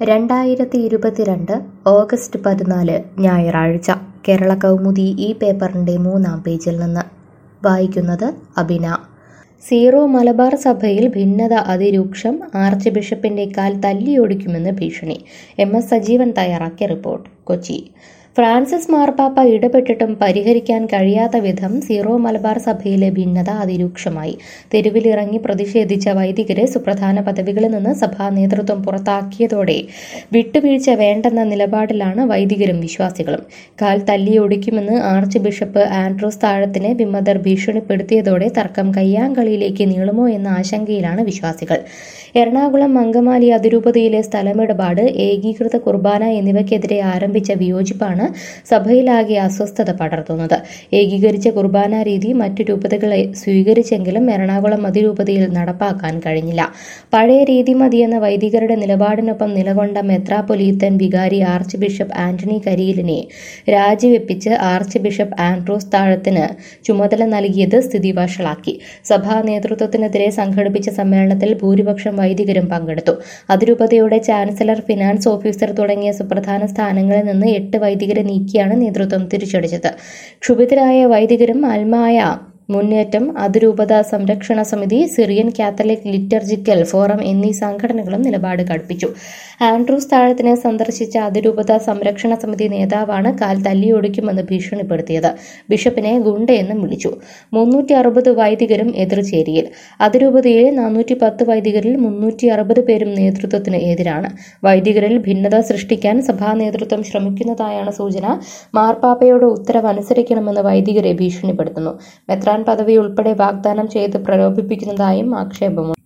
രണ്ടായിരത്തി ഇരുപത്തിരണ്ട് ഓഗസ്റ്റ് പതിനാല് ഞായറാഴ്ച കേരള കൗമുദി ഈ പേപ്പറിൻ്റെ മൂന്നാം പേജിൽ നിന്ന് വായിക്കുന്നത് അബിന സീറോ മലബാർ സഭയിൽ ഭിന്നത അതിരൂക്ഷം ആർച്ച് ബിഷപ്പിന്റെ കാൽ തല്ലിയൊടിക്കുമെന്ന് ഭീഷണി എം എസ് സജീവൻ തയ്യാറാക്കിയ റിപ്പോർട്ട് കൊച്ചി ഫ്രാൻസിസ് മാർപ്പാപ്പ ഇടപെട്ടിട്ടും പരിഹരിക്കാൻ കഴിയാത്ത വിധം സീറോ മലബാർ സഭയിലെ ഭിന്നത അതിരൂക്ഷമായി തെരുവിലിറങ്ങി പ്രതിഷേധിച്ച വൈദികരെ സുപ്രധാന പദവികളിൽ നിന്ന് സഭാ നേതൃത്വം പുറത്താക്കിയതോടെ വിട്ടുവീഴ്ച വേണ്ടെന്ന നിലപാടിലാണ് വൈദികരും വിശ്വാസികളും കാൽ തല്ലിയൊടിക്കുമെന്ന് ആർച്ച് ബിഷപ്പ് ആൻഡ്രൂസ് താഴത്തിനെ വിമതർ ഭീഷണിപ്പെടുത്തിയതോടെ തർക്കം കയ്യാങ്കളിയിലേക്ക് നീളുമോ എന്ന ആശങ്കയിലാണ് വിശ്വാസികൾ എറണാകുളം അങ്കമാലി അതിരൂപതയിലെ സ്ഥലമിടപാട് ഏകീകൃത കുർബാന എന്നിവയ്ക്കെതിരെ ആരംഭിച്ച വിയോജിപ്പാണ് സഭയിലാകെ അസ്വസ്ഥത പടർത്തുന്നത് ഏകീകരിച്ച കുർബാന രീതി മറ്റു രൂപതകളെ സ്വീകരിച്ചെങ്കിലും എറണാകുളം അതിരൂപതയിൽ നടപ്പാക്കാൻ കഴിഞ്ഞില്ല പഴയ രീതി മതിയെന്ന വൈദികരുടെ നിലപാടിനൊപ്പം നിലകൊണ്ട മെത്രാപൊലീത്തൻ വികാരി ആർച്ച് ബിഷപ്പ് ആന്റണി കരിയിലിനെ രാജിവെപ്പിച്ച് ആർച്ച് ബിഷപ്പ് ആൻഡ്രൂസ് താഴത്തിന് ചുമതല നൽകിയത് സ്ഥിതി വഷളാക്കി സഭാ നേതൃത്വത്തിനെതിരെ സംഘടിപ്പിച്ച സമ്മേളനത്തിൽ ഭൂരിപക്ഷം വൈദികരും പങ്കെടുത്തു അതിരൂപതയുടെ ചാൻസലർ ഫിനാൻസ് ഓഫീസർ തുടങ്ങിയ സുപ്രധാന സ്ഥാനങ്ങളിൽ നിന്ന് എട്ട് വൈദികരെ നീക്കിയാണ് നേതൃത്വം തിരിച്ചടിച്ചത് ക്ഷുഭിതരായ വൈദികരും അൽമായ മുന്നേറ്റം അതിരൂപത സംരക്ഷണ സമിതി സിറിയൻ കാത്തലിക് ലിറ്റർജിക്കൽ ഫോറം എന്നീ സംഘടനകളും നിലപാട് കടുപ്പിച്ചു ആൻഡ്രൂസ് താഴത്തിനെ സന്ദർശിച്ച അതിരൂപത സംരക്ഷണ സമിതി നേതാവാണ് കാൽ തല്ലിയൊടിക്കുമെന്ന് ഭീഷണിപ്പെടുത്തിയത് ബിഷപ്പിനെ ഗുണ്ടയെന്നും വിളിച്ചു മുന്നൂറ്റി അറുപത് വൈദികരും എതിർചേരിയിൽ അതിരൂപതയിലെ നാനൂറ്റി പത്ത് വൈദികരിൽ മുന്നൂറ്റി അറുപത് പേരും നേതൃത്വത്തിന് എതിരാണ് വൈദികരിൽ ഭിന്നത സൃഷ്ടിക്കാൻ സഭാ നേതൃത്വം ശ്രമിക്കുന്നതായാണ് സൂചന മാർപ്പാപ്പയുടെ ഉത്തരവ് അനുസരിക്കണമെന്ന് വൈദികരെ ഭീഷണിപ്പെടുത്തുന്നു മെത്രാൻ പദവി ഉൾപ്പെടെ വാഗ്ദാനം ചെയ്ത് പ്രലോഭിപ്പിക്കുന്നതായും ആക്ഷേപമുണ്ട്